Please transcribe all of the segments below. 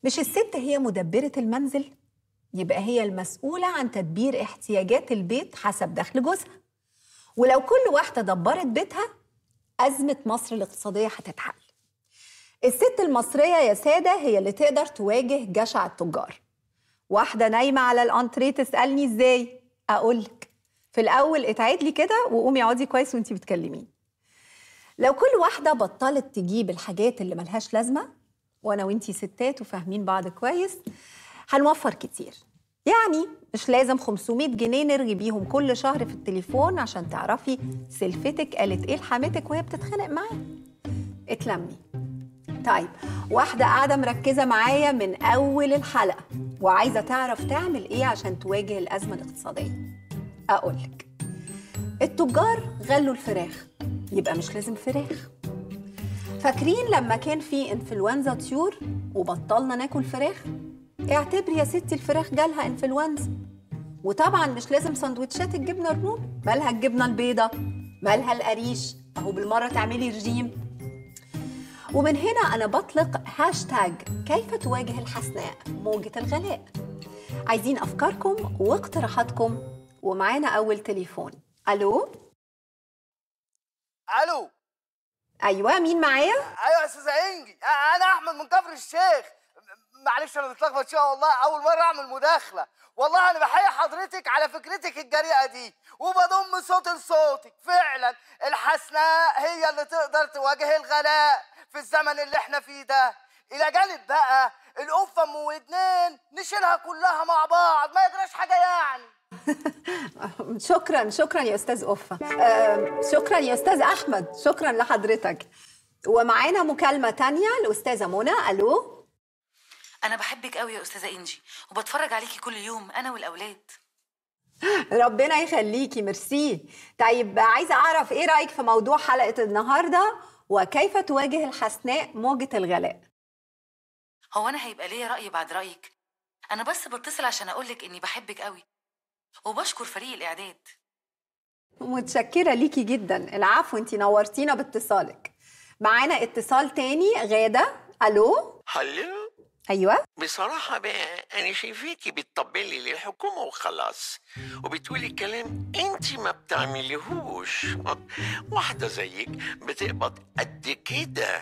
مش الست هي مدبرة المنزل؟ يبقى هي المسؤولة عن تدبير احتياجات البيت حسب دخل جوزها ولو كل واحدة دبرت بيتها أزمة مصر الاقتصادية هتتحل الست المصرية يا سادة هي اللي تقدر تواجه جشع التجار واحدة نايمة على الأنتريه تسألني إزاي؟ أقولك في الأول اتعاد لي كده وقومي اقعدي كويس وانتي بتكلميني لو كل واحدة بطلت تجيب الحاجات اللي ملهاش لازمة وأنا وانتي ستات وفاهمين بعض كويس هنوفر كتير يعني مش لازم 500 جنيه نرغي بيهم كل شهر في التليفون عشان تعرفي سلفتك قالت ايه لحماتك وهي بتتخانق معاها اتلمي طيب واحدة قاعدة مركزة معايا من أول الحلقة وعايزة تعرف تعمل إيه عشان تواجه الأزمة الاقتصادية أقولك التجار غلوا الفراخ يبقى مش لازم فراخ فاكرين لما كان في انفلونزا طيور وبطلنا ناكل فراخ اعتبري يا ستي الفراخ جالها انفلونزا وطبعا مش لازم سندوتشات الجبنه الرومي مالها الجبنه البيضاء مالها القريش اهو بالمره تعملي رجيم ومن هنا انا بطلق هاشتاج كيف تواجه الحسناء موجه الغلاء عايزين افكاركم واقتراحاتكم ومعانا اول تليفون الو الو ايوه مين معايا ايوه يا استاذه انجي أ- انا احمد من كفر الشيخ م- معلش انا متلخبط شويه والله اول مره اعمل مداخله والله انا بحيي حضرتك على فكرتك الجريئه دي وبضم صوت لصوتك فعلا الحسناء هي اللي تقدر تواجه الغلاء في الزمن اللي احنا فيه ده الى جانب بقى القفه ام ودنين نشيلها كلها مع بعض ما يجراش حاجه يعني شكرا شكرا يا استاذ أفة آه، شكرا يا استاذ احمد شكرا لحضرتك ومعانا مكالمه تانية الاستاذه منى الو انا بحبك قوي يا استاذه انجي وبتفرج عليكي كل يوم انا والاولاد ربنا يخليكي ميرسي طيب عايزه اعرف ايه رايك في موضوع حلقه النهارده وكيف تواجه الحسناء موجه الغلاء هو انا هيبقى ليا راي بعد رايك انا بس بتصل عشان اقولك اني بحبك قوي وبشكر فريق الاعداد متشكره ليكي جدا العفو انتي نورتينا باتصالك معانا اتصال تاني غاده الو هلو ايوه بصراحة بقى أنا شايفاكي بتطبلي للحكومة وخلاص وبتقولي كلام أنت ما بتعمليهوش واحدة زيك بتقبض قد كده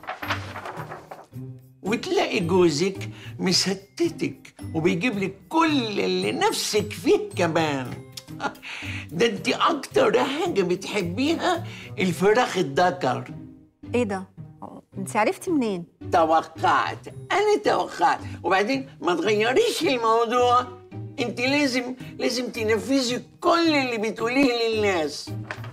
وتلاقي جوزك مستتك وبيجيب لك كل اللي نفسك فيه كمان ده انت اكتر حاجة بتحبيها الفراخ الدكر ايه ده انت عرفتي منين توقعت انا توقعت وبعدين ما تغيريش الموضوع انت لازم لازم تنفذي كل اللي بتقوليه للناس